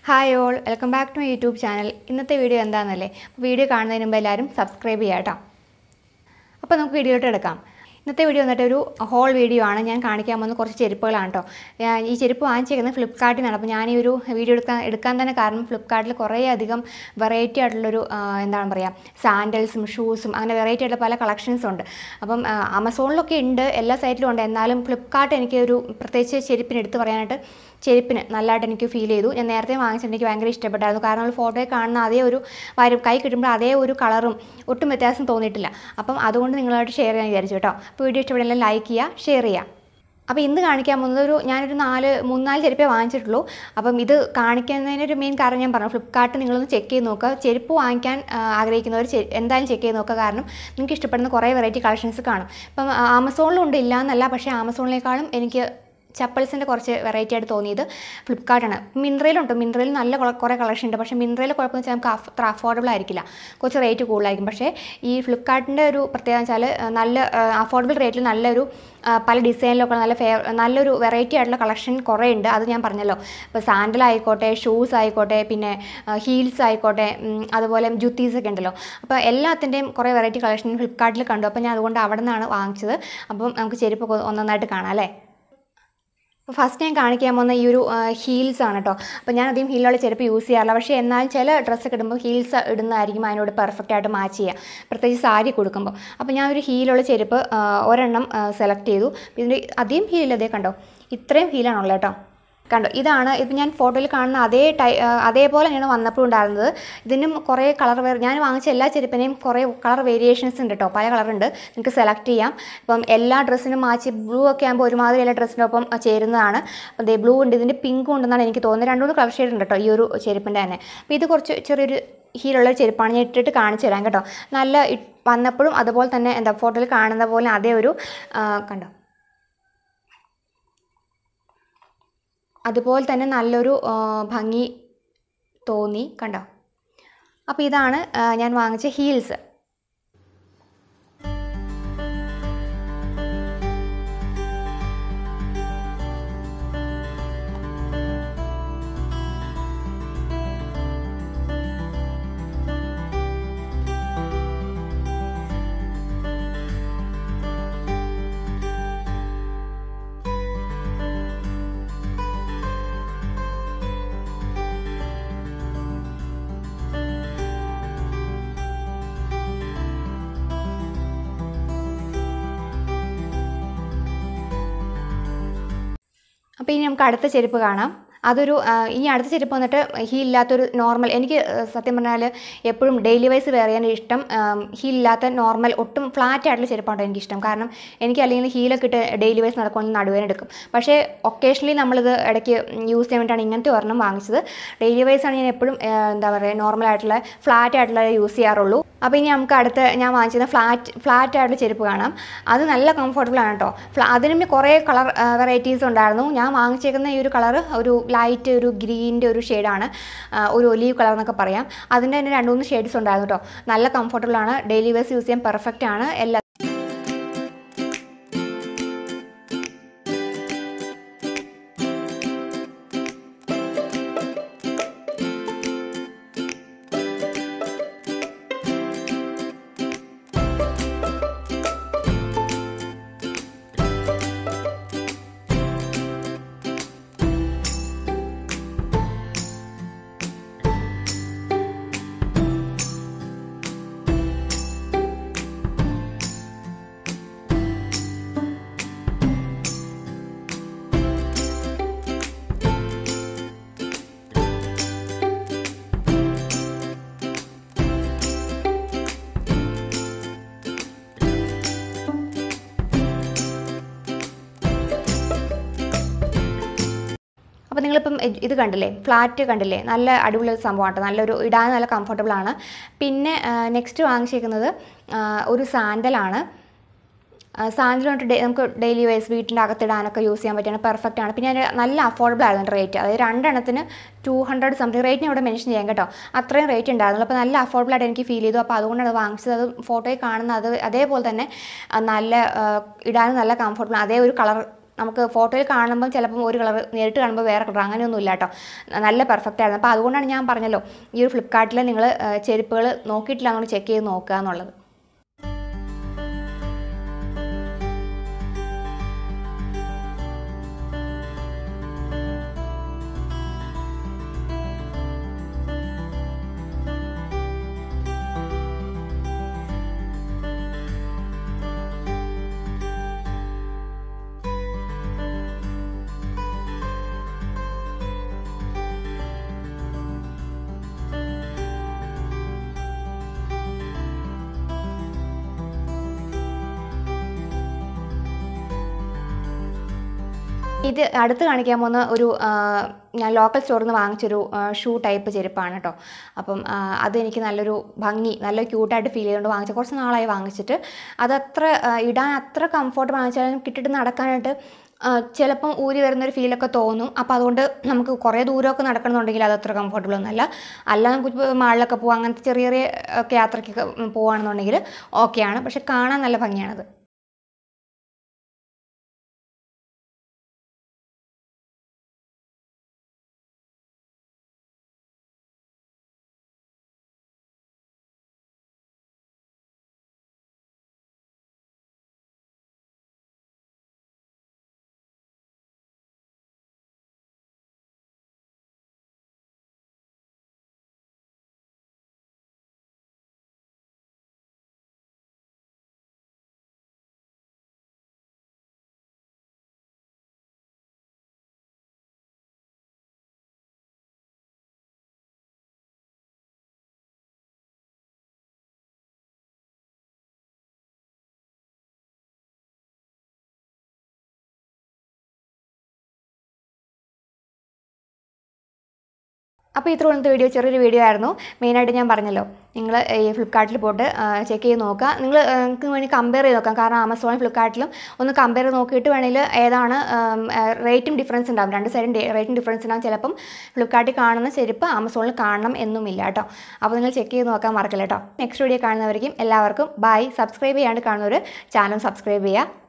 hi all welcome back to my YouTube channel ഇന്നത്തെ video എന്താണെന്നല്ലേ video കാണുന്നതിന് മുമ്പ് എല്ലാവരും സബ്സ്ക്രൈബ് ചെയ്യാം കേട്ടോ അപ്പോൾ നമുക്ക് വീഡിയോയിലോട്ട് എടുക്കാം ഇന്നത്തെ വീഡിയോ വന്നിട്ട് ഒരു ഹോൾ വീഡിയോ ആണ് ഞാൻ കാണിക്കാൻ പോകുന്ന കുറച്ച് ചെരുപ്പുകളാണ് കേട്ടോ ഞാൻ ഈ ചെരുപ്പ് വാങ്ങിച്ചേക്കുന്നത് ഫ്ലിപ്കാർട്ടിൽ നിന്നാണ് അപ്പോൾ ഞാൻ ഈ ഒരു വീഡിയോ എടുക്കാൻ എടുക്കാൻ തന്നെ കാരണം ഫ്ലിപ്കാർട്ടിൽ കുറേ അധികം വെറൈറ്റി ആയിട്ടുള്ളൊരു ആ, എന്താണ് പറയുക സാൻഡൽസും ഷൂസും അങ്ങനെ വെറൈറ്റി ആയിട്ടുള്ള പല കളക്ഷൻസും ഉണ്ട് അപ്പം ആ, ആമസോണിലൊക്കെ ഉണ്ട് എല്ലാ സൈറ്റിലും ഉണ്ട് എന്നാലും ഫ്ലിപ്കാർട്ട് എനിക്ക് ഒരു പ്രത്യേകിച്ച് ചെരുപ്പിന് എടുത്ത് പറയാനായിട്ട് ചെരുപ്പിന് നല്ലതായിട്ട് എനിക്ക് ഫീൽ ചെയ്തു ഞാൻ നേരത്തെ വാങ്ങിച്ചിട്ട് എനിക്ക് ഭയങ്കര ഇഷ്ടപ്പെട്ടായിരുന്നു കാരണം നമ്മൾ ഫോട്ടോയിൽ കാണുന്ന അതേ ഒരു വരും കൈ കിട്ടുമ്പോൾ അതേ ഒരു കളറും ഒട്ടും വ്യത്യാസം തോന്നിയിട്ടില്ല അപ്പം അതുകൊണ്ട് നിങ്ങളായിട്ട് ഷെയർ ചെയ്യാൻ വിചാരിച്ചു കേട്ടോ അപ്പോൾ വീഡിയോ ഇഷ്ടപ്പെടുന്ന ലൈക്ക് ചെയ്യുക ഷെയർ ചെയ്യുക അപ്പോൾ ഇന്ന് കാണിക്കാൻ പോകുന്നത് ഒരു ഞാനൊരു നാല് മൂന്നാല് ചെരുപ്പേ വാങ്ങിച്ചിട്ടുള്ളൂ അപ്പം ഇത് കാണിക്കുന്നതിനൊരു മെയിൻ കാരണം ഞാൻ പറഞ്ഞു ഫ്ലിപ്കാർട്ട് നിങ്ങളൊന്ന് ചെക്ക് ചെയ്ത് നോക്കുക ചെരുപ്പ് വാങ്ങിക്കാൻ ആ, ആഗ്രഹിക്കുന്നവർ ചെ- എന്തായാലും ചെക്ക് ചെയ്ത് നോക്കുക കാരണം നിങ്ങൾക്ക് ഇഷ്ടപ്പെടുന്ന കുറേ വെറൈറ്റി കളക്ഷൻസ് കാണും ഇപ്പം ആമസോണിലും ഉണ്ട് ഇല്ല എന്നല്ല പക്ഷേ ആമസോണിനേക്കാളും എനിക്ക് ചപ്പൽസിൻ്റെ കുറച്ച് വെറൈറ്റി ആയിട്ട് തോന്നിയത് ഫ്ലിപ്കാർട്ടാണ് മിന്ത്രയിലുണ്ട് മിന്ത്രയിൽ നല്ല കൊ- കുറേ കളക്ഷൻ ഉണ്ട് പക്ഷേ മിന്ത്രയിൽ കുഴപ്പമെന്ന് വെച്ചാൽ നമുക്ക് അഫ്- അത്ര അഫോർഡബിൾ ആയിരിക്കില്ല കുറച്ച് റേറ്റ് കൂടുതലായിരിക്കും പക്ഷേ ഈ ഫ്ലിപ്കാർട്ടിൻ്റെ ഒരു പ്രത്യേകത വെച്ചാൽ നല്ല അഫോർഡബിൾ റേറ്റിൽ നല്ലൊരു ആ, പല ഡിസൈനിലൊക്കെ നല്ല ഫേ നല്ലൊരു വെറൈറ്റി ആയിട്ടുള്ള കളക്ഷൻ കുറേ ഉണ്ട് അത് ഞാൻ പറഞ്ഞല്ലോ ഇപ്പോൾ സാൻഡൽ ആയിക്കോട്ടെ ഷൂസ് ആയിക്കോട്ടെ പിന്നെ ഹീൽസ് ആയിക്കോട്ടെ ഉം, അതുപോലെ ജുത്തീസ് ഒക്കെ ഉണ്ടല്ലോ അപ്പോൾ എല്ലാത്തിൻ്റെയും കുറേ വെറൈറ്റി കളക്ഷൻ ഫ്ലിപ്കാർട്ടിൽ കണ്ടു അപ്പോൾ ഞാൻ അതുകൊണ്ട് അവിടെ നിന്നാണ് വാങ്ങിച്ചത് അപ്പം നമുക്ക് ചെരുപ്പൊക്കെ ഒന്നൊന്നായിട്ട് കാണാം അല്ലേ അപ്പോൾ ഫസ്റ്റ് ഞാൻ കാണിക്കാൻ പോകുന്ന ഈ ഒരു ഹീൽസ് ആണ് കേട്ടോ അപ്പോൾ ഞാൻ അധികം ഹീലുള്ള ചെരുപ്പ് യൂസ് ചെയ്യാറില്ല പക്ഷേ എന്നാലും ചില ഡ്രസ്സൊക്കെ ഇടുമ്പോൾ ഹീൽസ് ഇടുന്നതായിരിക്കും അതിനോട് പെർഫെക്റ്റ് ആയിട്ട് മാച്ച് ചെയ്യുക പ്രത്യേകിച്ച് സാരി കൊടുക്കുമ്പോൾ അപ്പോൾ ഞാൻ ഒരു ഹീലുള്ള ചെരുപ്പ് ആ, ഒരെണ്ണം സെലക്ട് ചെയ്തു ഇതിൻ്റെ അധികം ഹീലില്ല അതേ കണ്ടോ ഇത്രയും ഹീലാണുള്ളത് കേട്ടോ കണ്ടോ ഇതാണ് ഇപ്പം ഞാൻ ഫോട്ടോയിൽ കാണുന്ന അതേ ടൈ ആ, അതേപോലെ തന്നെയാണ് വന്നപ്പോൾ ഉണ്ടായിരുന്നത് ഇതിനും കുറേ കളർ വേറെ ഞാൻ വാങ്ങിച്ച എല്ലാ ചെരുപ്പിനെയും കുറേ കളർ വേരിയേഷൻസ് ഉണ്ട് കേട്ടോ പല കളറുണ്ട് നിങ്ങൾക്ക് സെലക്ട് ചെയ്യാം ഇപ്പം എല്ലാ ഡ്രസ്സിനും മാച്ച് ബ്ലൂ ഒക്കെ ആകുമ്പോൾ ഒരുമാതിരി എല്ലാ ഡ്രസ്സിനൊപ്പം ചേരുന്നതാണ് അപ്പോൾ ദേ ബ്ലൂ ഉണ്ട് ഇതിൻ്റെ പിങ്കും ഉണ്ടെന്നാണ് എനിക്ക് തോന്നുന്നത് രണ്ട് മൂന്ന് കളർ ഷെയ്ഡ് ഉണ്ട് കേട്ടോ ഈ ഒരു ചെരുപ്പിൻ്റെ തന്നെ അപ്പോൾ ഇത് കുറച്ച് ചെറിയൊരു ഹീലുള്ള ചെരുപ്പാണ് ഞാൻ ഇട്ടിട്ട് കാണിച്ചു തരാം കേട്ടോ നല്ല ഇ- വന്നപ്പോഴും അതുപോലെ തന്നെ എന്താ ഫോട്ടോയിൽ കാണുന്ന പോലെ അതേ ഒരു ആ, കണ്ടോ അതുപോലെ തന്നെ നല്ലൊരു ആ, ഭംഗി തോന്നി കണ്ടോ അപ്പോൾ ഇതാണ് ആ, ഞാൻ വാങ്ങിച്ച ഹീൽസ് അപ്പോൾ ഇനി നമുക്ക് അടുത്ത ചെരുപ്പ് കാണാം അതൊരു ആ, ഇനി അടുത്ത ചെരുപ്പ് വന്നിട്ട് ഹീൽ ഇല്ലാത്തൊരു നോർമൽ എനിക്ക് ആ, സത്യം പറഞ്ഞാൽ എപ്പോഴും ഡെയിലി വൈസ് വെയർ ചെയ്യാൻ ഇഷ്ടം ഹീൽ ഇല്ലാത്ത നോർമൽ ഒട്ടും ഫ്ലാറ്റ് ആയിട്ടുള്ള ചെരുപ്പാണ് എനിക്ക് ഇഷ്ടം കാരണം എനിക്ക് അല്ലെങ്കിൽ ഹീലൊക്കെ ഇട്ട് ഡെയിലി വൈസ് നടക്കുമ്പോൾ നടുവേന എടുക്കും പക്ഷേ ഒക്കേഷണലി നമ്മളിത് ഇടയ്ക്ക് യൂസ് ചെയ്യാൻ വേണ്ടിയിട്ടാണ് ഇങ്ങനത്തെ ഒരെണ്ണം വാങ്ങിച്ചത് ഡെയിലി വൈസ് ആണ് ഞാൻ എപ്പോഴും ആ, എന്താ പറയുക നോർമൽ ആയിട്ടുള്ള ഫ്ലാറ്റ് ആയിട്ടുള്ള യൂസ് ചെയ്യാറുള്ളൂ അപ്പോൾ ഇനി നമുക്ക് അടുത്ത ഞാൻ വാങ്ങിച്ചത് ഫ്ലാറ്റ് ഫ്ലാറ്റ് ആയിട്ടുള്ള ചെരുപ്പ് കാണാം അത് നല്ല കംഫർട്ടബിൾ ആണ് കേട്ടോ ഫ്ലാ അതിനും കുറേ കളർ വെറൈറ്റീസ് ഉണ്ടായിരുന്നു ഞാൻ വാങ്ങിച്ചേക്കുന്ന ഈ ഒരു കളർ ഒരു ലൈറ്റ് ഒരു ഗ്രീൻ്റെ ഒരു ഷെയ്ഡാണ് ഒരു ഒലീവ് കളർ എന്നൊക്കെ പറയാം അതിൻ്റെ തന്നെ രണ്ട് മൂന്ന് ഷെയ്ഡ്സ് ഉണ്ടായിരുന്നു കേട്ടോ നല്ല കംഫർട്ടബിൾ ആണ് ഡെയിലി വേഴ്സ് യൂസ് ചെയ്യാൻ പെർഫെക്റ്റ് ആണ് എല്ലാ അപ്പോൾ നിങ്ങളിപ്പം ഇത് ഇത് കണ്ടില്ലേ ഫ്ലാറ്റ് കണ്ടില്ലേ നല്ല അടിപൊളി ഒരു സംഭവമാണ് കേട്ടോ നല്ലൊരു ഇടാൻ നല്ല കംഫർട്ടബിൾ ആണ് പിന്നെ നെക്സ്റ്റ് വാങ്ങിച്ചേക്കുന്നത് ആ, ഒരു സാൻഡലാണ് സാൻഡൽ വന്നിട്ട് ഡെ- നമുക്ക് ഡെയിലി വൈസ് വീട്ടിൻ്റെ അകത്തിടാനൊക്കെ യൂസ് ചെയ്യാൻ പറ്റിയാണ് പെർഫെക്റ്റ് ആണ് പിന്നെ അതിന് നല്ല അഫോർഡബിൾ ആയിരുന്നു റേറ്റ് അതായത് രണ്ടെണ്ണത്തിന് ടു ഹൺഡ്രഡ് സംതിങ് റേറ്റിന് ഇവിടെ മെൻഷൻ ചെയ്യാം കേട്ടോ അത്രയും റേറ്റ് ഉണ്ടായിരുന്നു അപ്പോൾ നല്ല അഫോർഡബിൾ ആയിട്ട് എനിക്ക് ഫീൽ ചെയ്തു അപ്പോൾ അതുകൊണ്ടാണ് അത് വാങ്ങിച്ചത് അത് ഫോട്ടോയിൽ കാണുന്ന അത് അതേപോലെ തന്നെ ആ, നല്ല ആ, ഇടാനും നല്ല കംഫർട്ടബിൾ അതേ ഒരു കളർ നമുക്ക് ഫോട്ടോയിൽ കാണുമ്പോൾ ചിലപ്പം ഒരു കളർ നേരിട്ട് കാണുമ്പോൾ വേറെ കളർ അങ്ങനെയൊന്നും ഇല്ല കേട്ടോ നല്ല പെർഫെക്റ്റ് ആയിരുന്നു അപ്പോൾ അതുകൊണ്ടാണ് ഞാൻ പറഞ്ഞല്ലോ ഈ ഒരു ഫ്ലിപ്കാർട്ടിൽ നിങ്ങൾ ചെരുപ്പുകൾ നോക്കിയിട്ടില്ല എന്നുകൊണ്ട് ചെക്ക് ചെയ്ത് നോക്കുക എന്നുള്ളത് ഇത് അടുത്ത് കാണിക്കാൻ പോകുന്ന ഒരു ആ, ഞാൻ ലോക്കൽ സ്റ്റോറിൽ നിന്ന് വാങ്ങിച്ചൊരു ആ, ഷൂ ടൈപ്പ് ചെരുപ്പാണ് കേട്ടോ അപ്പം ആ, അതെനിക്ക് നല്ലൊരു ഭംഗി നല്ല ക്യൂട്ടായിട്ട് ഫീൽ ചെയ്തുകൊണ്ട് വാങ്ങിച്ച കുറച്ച് നാളായി വാങ്ങിച്ചിട്ട് അതത്ര ആ, ഇടാൻ അത്ര കംഫർട്ട് വാങ്ങിച്ചാലും കിട്ടിയിട്ട് നടക്കാനായിട്ട് ആ, ചിലപ്പം ഊരി വരുന്നൊരു ഫീലൊക്കെ തോന്നും അപ്പോൾ അതുകൊണ്ട് നമുക്ക് കുറേ ദൂരമൊക്കെ നടക്കണമെന്നുണ്ടെങ്കിൽ അത് അത്ര കംഫർട്ടബിൾ ഒന്നുമല്ല അല്ല നമുക്ക് ഇപ്പോൾ മാളിലൊക്കെ പോകാം അങ്ങനത്തെ ചെറിയ ചെറിയ ഒക്കെ യാത്രയ്ക്കൊക്കെ പോവുകയാണെന്നുണ്ടെങ്കിൽ ഓക്കെയാണ് പക്ഷെ കാണാൻ നല്ല ഭംഗിയാണത് അപ്പോൾ ഇത്ര ഇന്നത്തെ വീഡിയോ ചെറിയൊരു വീഡിയോ ആയിരുന്നു മെയിനായിട്ട് ഞാൻ പറഞ്ഞല്ലോ നിങ്ങൾ ഈ ഫ്ലിപ്കാർട്ടിൽ പോയിട്ട് ചെക്ക് ചെയ്ത് നോക്കുക നിങ്ങൾ നിങ്ങൾക്ക് വേണ്ടി കമ്പയർ ചെയ്ത് നോക്കാം കാരണം ആമസോണും ഫ്ലിപ്കാർട്ടിലും ഒന്ന് കമ്പയർ ചെയ്ത് നോക്കിയിട്ട് വേണമെങ്കിൽ ഏതാണ് റേറ്റും ഡിഫറൻസ് ഉണ്ടാവും രണ്ട് സൈഡും റേറ്റും ഡിഫറൻസ് ഉണ്ടാവും ചിലപ്പം ഫ്ലിപ്കാർട്ടിൽ കാണുന്ന ചെരുപ്പ് ആമസോണിൽ കാണണം എന്നുമില്ല കേട്ടോ അപ്പോൾ നിങ്ങൾ ചെക്ക് ചെയ്ത് നോക്കാൻ മറക്കില്ല കേട്ടോ നെക്സ്റ്റ് വീഡിയോ കാണുന്നവർക്കും എല്ലാവർക്കും ബൈ സബ്സ്ക്രൈബ് ചെയ്യാണ്ട് കാണുന്നവർ ചാനൽ സബ്സ്ക്രൈബ് ചെയ്യുക